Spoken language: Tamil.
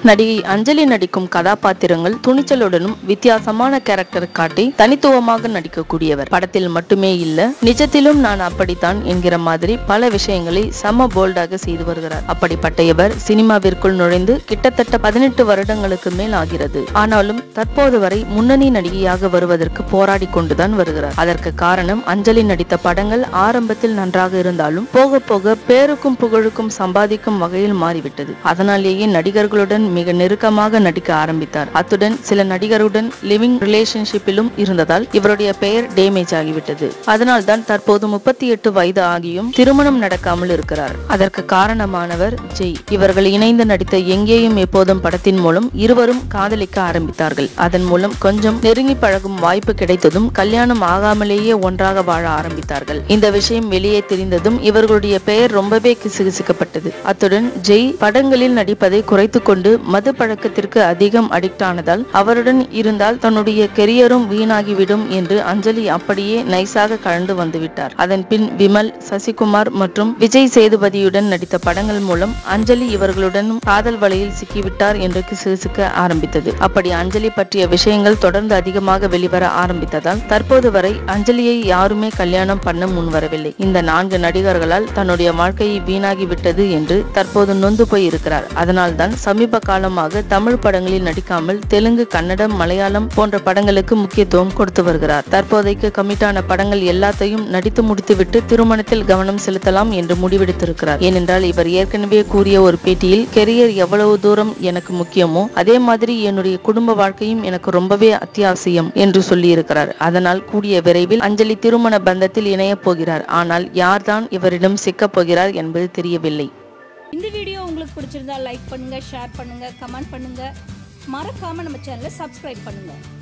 நடிகை அஞ்சலி நடிக்கும் கதாபாத்திரங்கள் துணிச்சலுடனும் வித்தியாசமான கேரக்டர் காட்டி தனித்துவமாக நடிக்கக்கூடியவர் படத்தில் மட்டுமே இல்ல நிஜத்திலும் நான் அப்படித்தான் என்கிற மாதிரி பல விஷயங்களை செம போல்டாக செய்து வருகிறார் அப்படிப்பட்ட இவர் சினிமாவிற்குள் நுழைந்து கிட்டத்தட்ட பதினெட்டு வருடங்களுக்கு மேல் ஆகிறது ஆனாலும் தற்போது வரை முன்னணி நடிகையாக வருவதற்கு போராடி கொண்டுதான் வருகிறார் அதற்கு காரணம் அஞ்சலி நடித்த படங்கள் ஆரம்பத்தில் நன்றாக இருந்தாலும் போக போக பேருக்கும் புகழுக்கும் சம்பாதிக்கும் வகையில் மாறிவிட்டது அதனாலேயே நடிகர்களுடன் மிக நெருக்கமாக நடிக்க ஆரம்பித்தார் அத்துடன் சில நடிகருடன் லிவிங் ரிலேஷன்ஷிப்பிலும் இருந்ததால் இவருடைய பெயர் டேமேஜ் ஆகிவிட்டது அதனால்தான் தற்போது முப்பத்தி எட்டு வயது ஆகியும் திருமணம் நடக்காமல் இருக்கிறார் அதற்கு காரணமானவர் ஜெய் இவர்கள் இணைந்து நடித்த எங்கேயும் எப்போதும் படத்தின் மூலம் இருவரும் காதலிக்க ஆரம்பித்தார்கள் அதன் மூலம் கொஞ்சம் நெருங்கி பழகும் வாய்ப்பு கிடைத்ததும் கல்யாணம் ஆகாமலேயே ஒன்றாக வாழ ஆரம்பித்தார்கள் இந்த விஷயம் வெளியே தெரிந்ததும் இவர்களுடைய பெயர் ரொம்பவே கிசுகிசுக்கப்பட்டது அத்துடன் ஜெய் படங்களில் நடிப்பதை குறைத்து கொண்டு மது பழக்கத்திற்கு அதிகம் அடிக்ட் ஆனதால் அவருடன் இருந்தால் தன்னுடைய கெரியரும் வீணாகிவிடும் என்று அஞ்சலி அப்படியே நைஸாக கலந்து வந்துவிட்டார் அதன் பின் விமல் சசிகுமார் மற்றும் விஜய் சேதுபதியுடன் நடித்த படங்கள் மூலம் அஞ்சலி இவர்களுடன் காதல் வலையில் சிக்கிவிட்டார் என்று கிசுகிசுக்க ஆரம்பித்தது அப்படி அஞ்சலி பற்றிய விஷயங்கள் தொடர்ந்து அதிகமாக வெளிவர ஆரம்பித்ததால் தற்போது வரை அஞ்சலியை யாருமே கல்யாணம் பண்ண முன்வரவில்லை இந்த நான்கு நடிகர்களால் தன்னுடைய வாழ்க்கையை வீணாகி விட்டது என்று தற்போது நொந்து போய் இருக்கிறார் அதனால்தான் சமீப காலமாக தமிழ் படங்களில் நடிக்காமல் தெலுங்கு கன்னடம் மலையாளம் போன்ற படங்களுக்கு முக்கியத்துவம் கொடுத்து வருகிறார் தற்போதைக்கு கமிட்டான படங்கள் எல்லாத்தையும் நடித்து முடித்துவிட்டு திருமணத்தில் கவனம் செலுத்தலாம் என்று முடிவெடுத்திருக்கிறார் ஏனென்றால் இவர் ஏற்கனவே கூறிய ஒரு பேட்டியில் கெரியர் எவ்வளவு தூரம் எனக்கு முக்கியமோ அதே மாதிரி என்னுடைய குடும்ப வாழ்க்கையும் எனக்கு ரொம்பவே அத்தியாவசியம் என்று சொல்லியிருக்கிறார் அதனால் கூடிய விரைவில் அஞ்சலி திருமண பந்தத்தில் இணையப் போகிறார் ஆனால் யார்தான் இவரிடம் சிக்கப் போகிறார் என்பது தெரியவில்லை இந்த வீடியோ உங்களுக்கு பிடிச்சிருந்தா லைக் பண்ணுங்க ஷேர் பண்ணுங்க கமெண்ட் பண்ணுங்க மறக்காம நம்ம சேனலை சப்ஸ்கிரைப் பண்ணுங்க